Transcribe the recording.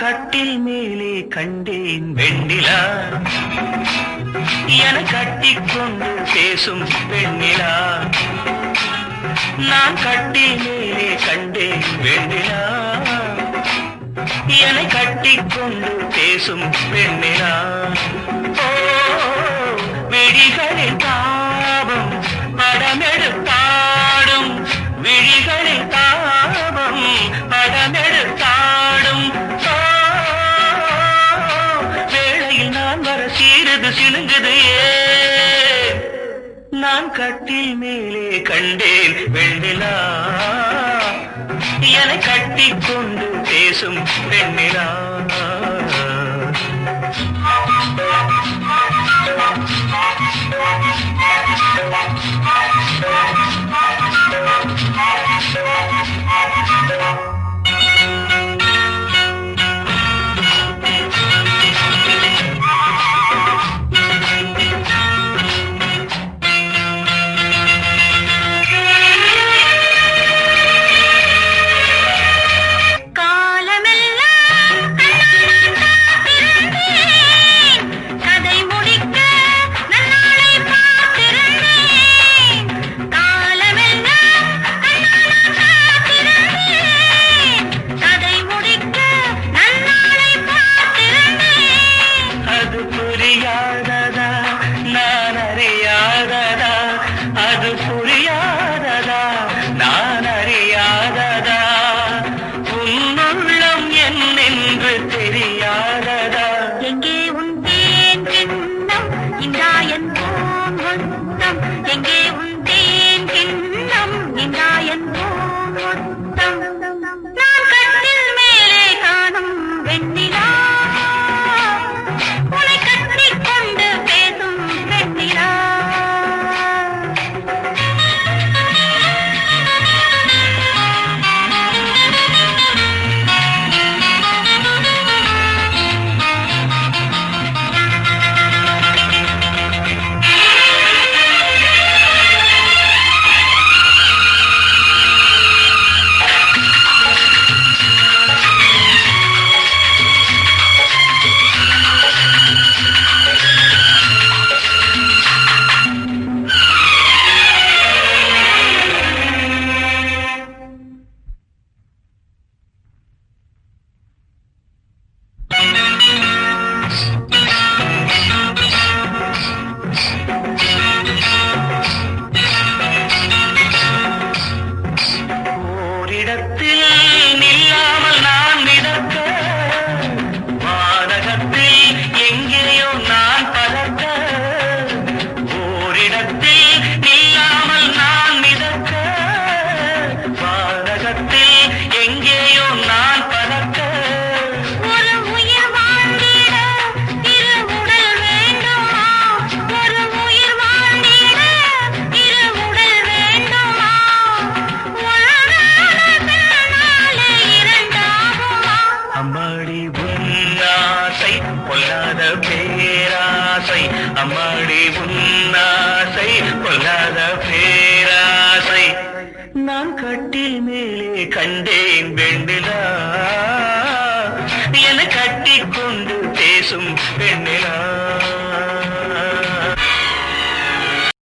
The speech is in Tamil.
கட்டில் மேலே கண்டேன் வெண்ணிலா என கட்டிக்கொண்டு பேசும் பெண்ணிலா நான் கட்டில் மேலே கண்டேன் வெண்ணிலா என்னை கட்டிக்கொண்டு பேசும் பெண்ணிலா ஓ விழிகளில் தாபம் படமெடுத்தாடும் விழிகளில் தாபம் படமெடுத்தாடும் ஓ, வேளையில் நான் வர சீருது சிலுங்குது ஏன் நான் கட்டில் மேலே கண்டேன் வெண்ணிலா என கட்டிக்கொண்டு பேசும் பெண்ணிலா காலமெல்லாம் காத்திருந்தேன் கதை முடிக்க நன்னாளை பார்த்திருந்தேன் காலமெல்லாம் காத்திருந்தேன் கதை முடிக்க நன்னாளை பார்த்திருந்தேன் அது புரியாததா நான் அறியாததா அது புரியாததா நான் அறியாததா உன்னுள்ளம் என்னென்று தெரியாததா எங்கே உன் தேன் கிண்ணம் இன்றாயன் போன் மொத்தம் எங்கே உன் தேன் கிண்ணம் இன்றாயன் போன் மொத்தம் நான் கட்டில் மேலே காணும் வெண்ணிலா உன்னை கட்டிக் கொண்டு பேசும் வெண்ணிலா ஓரிடத்தில் நில்லாமல் நான் மிதக்க வானகத்தில் எங்கேயோ நான் பறக்க ஓரிடத்தில் நில்லாமல் நான் மிதக்க வானகத்தில் எங்கேயோ நான் பறக்க ஒரு உயிர் வாழ்ந்திட இரு உடல் வேண்டுமா ஒரு உயிர் வாழ்ந்திட இரு உடல் வேண்டுமா ஒன்றான பின்னாலே இரண்டாகுமா அம்மாடி உன்னாசை பொல்லாத பேராசை அம்மாடி உன்னாசை பொல்லாத பேராசை நான் கட்டில் மேலே கண்டேன் வெண்ணிலா என கட்டிக்கொண்டு பேசும்